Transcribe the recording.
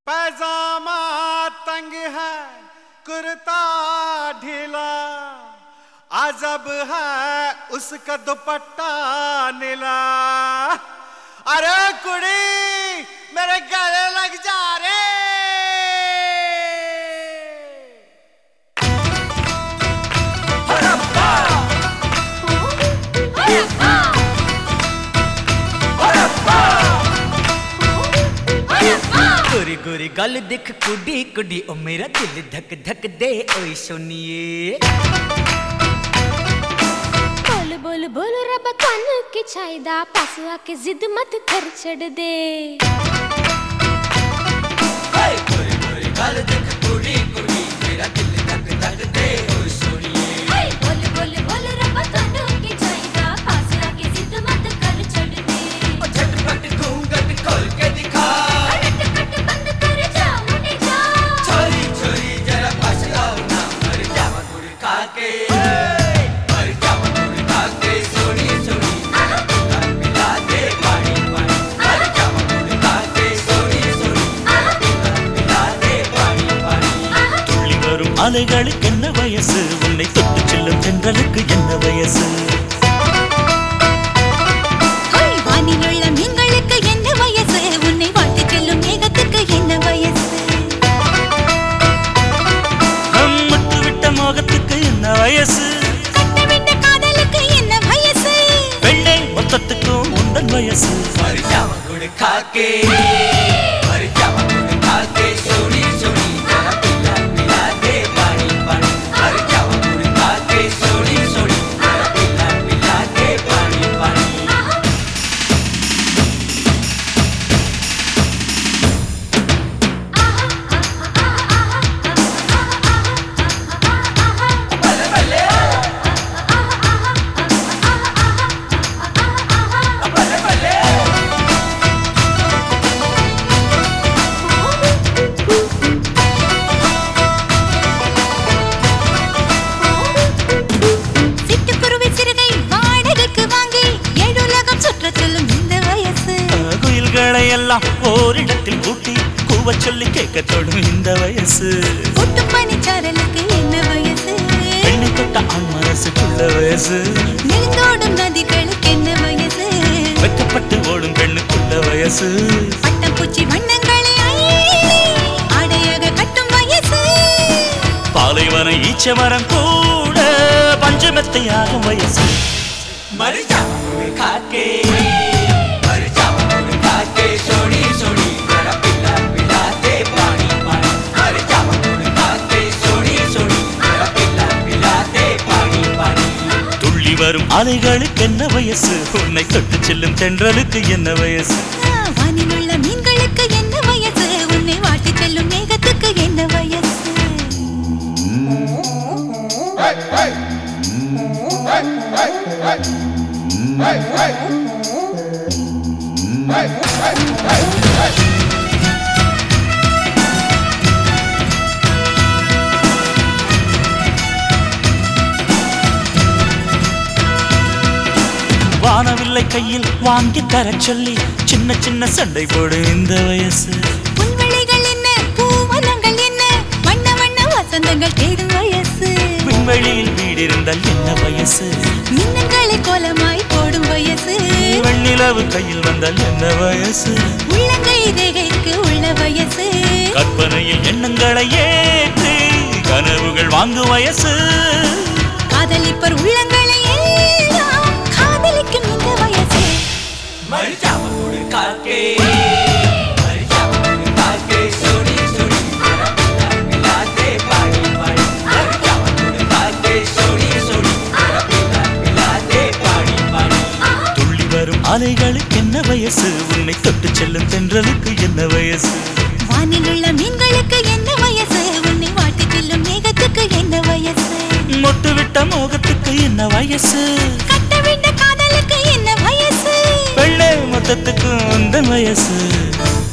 पैजामा तंग है कुर्ता ढीला अजब है उसका दुपट्टा नीला अरे कुड़ी मेरे गले लग जा रे गोरी गोरी गल दिख कुड़ी कुड़ी ओ मेरा दिल धक धक दे ओए सुनिए बोल बोल बोल रब कन की छाईदा पास आके जिद मत कर छड़ दे गोरी गोरी गल दिख कुड़ी कुड़ी मेरा दिल धक धक दे ओए सुनिए बोल बोल बोल रब कन की छाईदा पास आके जिद मत कर छड़ दे ओ झटपट घूंघट खोल के दिखा कट कट बंद कर जा मुने जा छोरी छोरी जरा पास आओ ना मर जावा गुड़ खा के मर जावा गुड़ खा के सोनी सोनी जरा पिला पिला दे पानी पानी मर जावा गुड़ खा के सोनी सोनी जरा पिला पिला दे पानी पानी துள்ளி வரும் அலைகளுக்கு என்ன வயசு உன்னை தொட்டு செல்லும் தென்றலுக்கு என்ன வயசு ஹோய், வானிலுள்ள மீன்களுக்கு என்ன வயசு உன்னை வாழ்த்துச் செல்லும் மேகத்துக்கு என்ன வயசு நம் முட்டு விட்ட மோகத்துக்கு என்ன வயசு கட்டவிட்ட காதலுக்கு என்ன வயசு வெள்ளை மொத்தத்துக்கும் உந்தன் வயசு मर जावा गुड़ खा के मर जावा गुड़ खा के सोनी सोनी जरा पिला पिला दे पानी पानी मर जावा गुड़ खा के सोनी सोनी जरा पिला पिला दे पानी पानी சிட்டுக்குருவி சிறுகை வாடகைக்கு வாங்கி ஏழுலகம் சுற்றச் சொல்லும் இந்த வயசு குயில்களை எல்லாம் ஓரிடத்தில் கூட்டி கூவச் சொல்லி கேட்க தொடும் இந்த வயசு ஒட்டு பனிச்சாரலுக்கு என்ன வயசு பெண்ணை தொட்ட ஆண் மனசுக்குள்ள வயசு நெடுந்தோடும் நதிகளுக்கு என்ன வயசு வெட்கப்பட்டு ஓடும் பெண்ணுக்குள்ள வயசு பட்டம்பூச்சி வண்ணங்களை அள்ளி ஆடையாக கட்டும் வயசு பாலைவன ஈச்ச மரம் கூட பஞ்சமெத்தையாகும் வயசு मर जावा गुड़ खा के मर जावा गुड़ खा के सोनी सोनी जरा पिला पिला दे पानी पानी मर जावा गुड़ खा के सोनी सोनी जरा पिला पिला दे पानी पानी துள்ளி வரும் அலைகளுக்கு என்ன வயசு உன்னை தொட்டு செல்லும் தென்றலுக்கு என்ன வயசு வானிலுள்ள மீன்களுக்கு என்ன வயசு உன்னை வாட்டி செல்லும் மேகத்துக்கு என்ன வயசு வானவில்லை கையில் வாங்கி தரச் சொல்லி சின்ன சின்ன சண்டை போடு இந்த வயசு புல்வெளிகள் என்ன பூவனங்கள் என்ன வண்ண வண்ண வசந்தங்கள் தேடும் வயசு விண்வெளியில் வீடிருந்தால் என்ன வயசு மின்னல்களை கோலமாய் போடும் வயசு வெண்ணிலவு கையில் வந்தால் என்ன வயசு உள்ளங்கை ரேகைக்கு உள்ள வயசு கற்பனையில் எண்ணங்களை ஏற்றி கனவுகள் வாங்கும் வயசு காதலிப்பர் உள்ளங்களை எல்லாம் காதலிக்கும் இந்த வயசு मर जावा गुड़ खा के मर जावा गुड़ खा के सोनी सोनी जरा पिला पिला दे पानी पानी मर जावा गुड़ खा के सोनी सोनी जरा पिला पिला दे पानी पानी துள்ளி வரும் அலைகளுக்கு என்ன வயசு உன்னை தொட்டு செல்லும் தென்றலுக்கு என்ன வயசு வானிலுள்ள மீன்களுக்கு என்ன வயசு உன்னை வாட்டி செல்லும் மேகத்துக்கு என்ன வயசு மொட்டு விட்ட மோகத்துக்கு என்ன வயசு கட்டவிட்ட காதலுக்கு என்ன வயசு வெள்ளை மொத்தத்துக்கு உந்தன் வயசு